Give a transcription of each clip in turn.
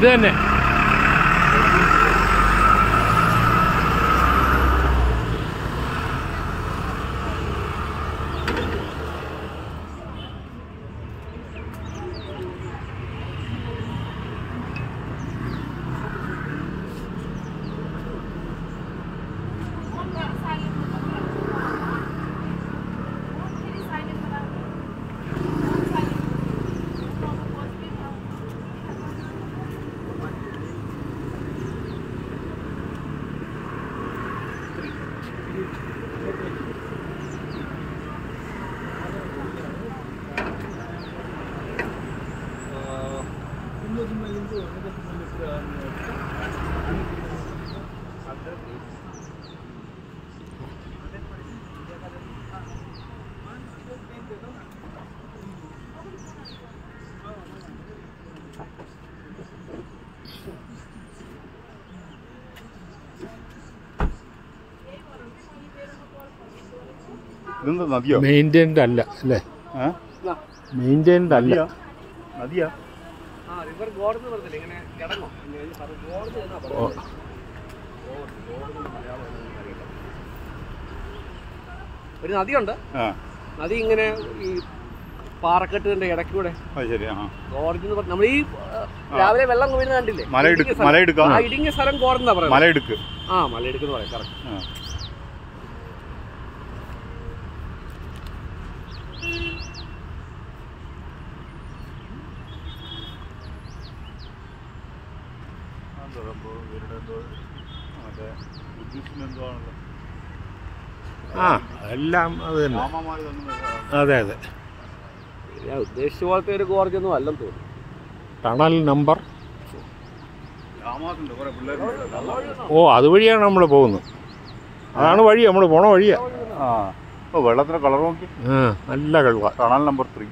ഇത് തന്നെ ഇതെന്താ നദിയോ മെയിൻറ്റൈൻഡ് അല്ല അല്ലേ ഏ? മെയിൻറ്റൈൻഡ് അല്ല നദിയാ നദിയാ ആ റിവർ ഗോർഡൻ പറഞ്ഞില്ല ഇങ്ങനെ കിടങ്ങോ ഗോർഡൻ എന്നാ ഓ, ഒരു നദിയുണ്ട് ആ നദി ഇങ്ങനെ ഈ പാറക്കെട്ടിന്റെ ഇടയ്ക്കൂടെ അത് ശരി ആ ഗോർജ് എന്ന് പറഞ്ഞ നമ്മൾ ഈ ആ, രാവിലെ വെള്ളം വീഴുന്ന കണ്ടില്ലേ മലയിടുക്ക് ഇടുങ്ങിയ സ്ഥലം. മലയിടുക്കാം ആ ഇടുങ്ങിയ സ്ഥലം ഗോർജ് എന്നാ പറയുന്നത് മലയിടുക്ക് ആ മലയിടുക്ക് എന്ന് പറയാം കറക്റ്റ് ആ ആ എല്ലാം അത് തന്നെ അതെ അതെ ഞാൻ ഉദ്ദേശിച്ച പോലത്തെ ഒരു ഗോർജ് ഒന്നും അല്ലെന്ന് തോന്നുന്നു ടണൽ നമ്പർ രാമാസുണ്ട് കുറെ പിള്ളേർ ഓ അതുവഴിയാണ് നമ്മൾ പോകുന്നത് അതാണ് വഴി നമ്മൾ പോണ വഴിയാ ആ ഓ വെള്ളത്തിന്റെ കളർ നോക്കി ആ, നല്ല കഴിവ ടണൽ നമ്പർ ത്രീ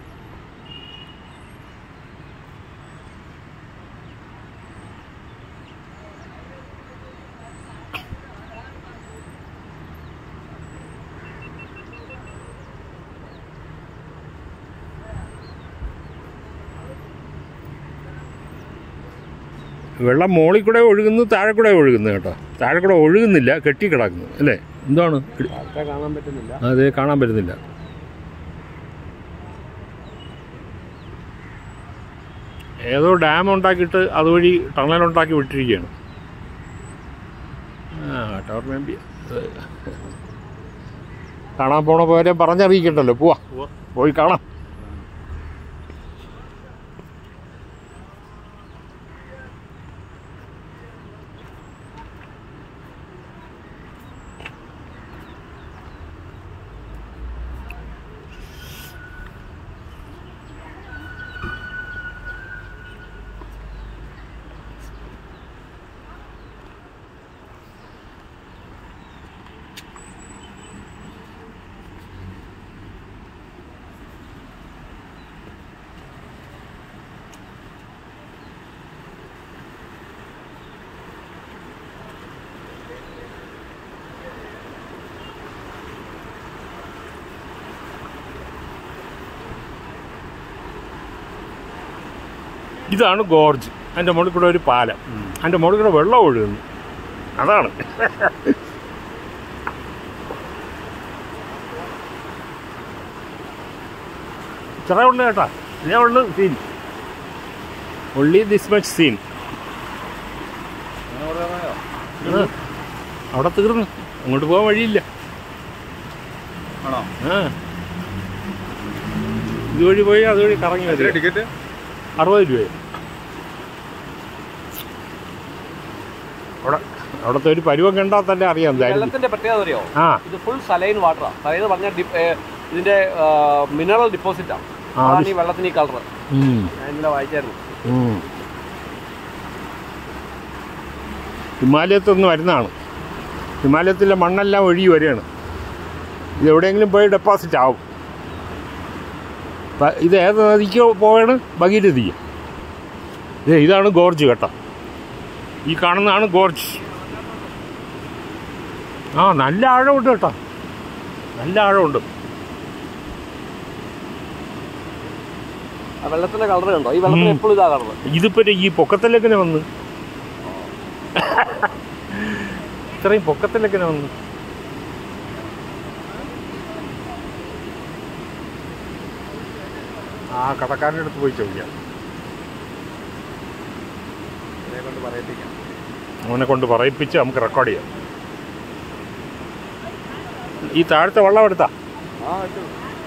വെള്ളം മുകളിൽ കൂടെ ഒഴുകുന്നു താഴെ കൂടെ ഒഴുകുന്നു കേട്ടോ താഴെ കൂടെ ഒഴുകുന്നില്ല കെട്ടിക്കിടക്കുന്നു അല്ലേ എന്താണ് ആൾക്കാരെ കാണാൻ പറ്റുന്നില്ല അത് കാണാൻ പറ്റുന്നില്ല ഏതോ ഡാം ഉണ്ടാക്കിയിട്ട് അതുവഴി ടണൽ ഉണ്ടാക്കി വിട്ടിരിക്കുകയാണ് ആ ടവർ മേമ്പി കാണാൻ പോണ പോലെ പറഞ്ഞറിയിക്കണ്ടല്ലോ പോവാ പോയി കാണാം ഇതാണ് ഗോർജ് അതിൻ്റെ മുകളിൽ കൂടെ ഒരു പാലം അതിൻ്റെ മുകളിൽ കൂടെ വെള്ളം ഒഴുകുന്നു അതാണ് ഇത്ര ഉള്ളു കേട്ടാ ഇതേ ഉള്ളു scene only this much scene അവിടെ തീർന്നു അങ്ങോട്ട് പോകാൻ വഴിയില്ല ആണോ ആ ഇതുവഴി പോയി അതുവഴി കറങ്ങി എത്ര വരിക ടിക്കറ്റ് അറുപത് രൂപയോ അവിടെ അവിടുത്തെ ഒരു പരുവം കണ്ടാൽ തന്നെ അറിയാം എന്തായാലും വെള്ളത്തിന്റെ പ്രത്യേകത അറിയോ ആ ഇത് ഫുൾ സലൈൻ വാട്ടറാണ് സലൈൻ എന്ന് പറഞ്ഞാൽ ഡി- ഏ, ഇതിന്റെ മിനറൽ ഡിപ്പോസിറ്റാണ് ആ, അത് അതാണ് ഈ വെള്ളത്തിന് ഈ കളർ ഉം, ഞാൻ ഇന്നലെ വായിച്ചായിരുന്നു ഉം. ഹിമാലയത്തിൽ നിന്ന് വരുന്നതാണ് ഹിമാലയത്തിലെ മണ്ണെല്ലാം ഒഴുകി വരികയാണ് ഇത് എവിടെയെങ്കിലും പോയി ഡെപ്പോസിറ്റ് ആവും പ- ഇത് ഏത് നദിക്ക് പോവാണ് ഭഗീരഥിക്ക് ഏ ഇതാണ് ഗോർജ് കേട്ടോ ഈ കാണുന്നതാണ് ഗോർജ് ആ നല്ല ആഴമുണ്ട് കേട്ടോ നല്ല ആഴമുണ്ട് ആ വെള്ളത്തിന്റെ കളർ കണ്ടോ ഈ വെള്ളത്തിന് ഉം. എപ്പോഴും ഇതാ കളർ ഇതിപ്പോ ഈ പൊക്കത്തിലെങ്ങനെ വന്ന് ഇത്രയും പൊക്കത്തിലെങ്ങനെ വന്ന് ആ കടക്കാരൻ്റെ അടുത്ത് പോയി ചോദിക്കാം കൊണ്ട് പറയിപ്പിക്കാം അവനെ കൊണ്ട് പറയിപ്പിച്ച് നമുക്ക് റെക്കോർഡ് ചെയ്യാം ഈ താഴത്തെ വെള്ളം എടുത്താ ആ ഇട്ടു.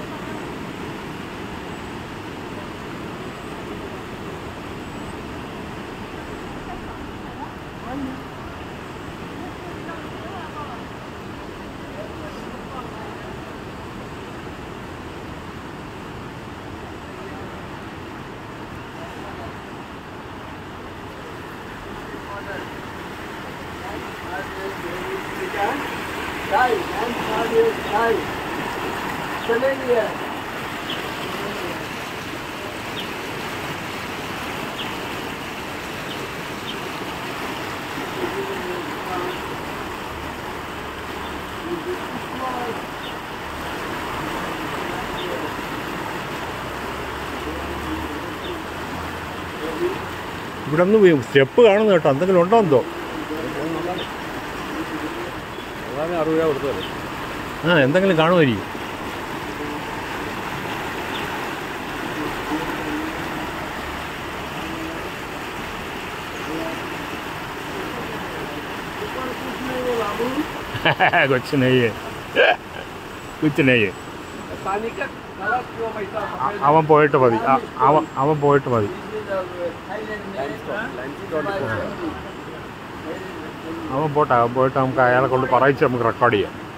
ഇവിടെ ഒന്ന് സ്റ്റെപ്പ് കാണുന്നു കേട്ടോ എന്തെങ്കിലും ഉണ്ടോ എന്തോ അതാണ് അറുപത് രൂപ കൊടുത്തത് ആ എന്തെങ്കിലും കാണുമായിരിക്കും കൊച്ചിനെയ്യ് കൊച്ചിനെയ്യ് തനിക്ക് കളർ പൈസ അവൻ പോയിട്ട് മതി ആ- അവൻ അവൻ പോയിട്ട് മതി അവൻ പോട്ടെ അവൻ പോയിട്ട് നമുക്ക് അയാളെ കൊണ്ട് പറയിച്ച് നമുക്ക് റെക്കോർഡ് ചെയ്യാം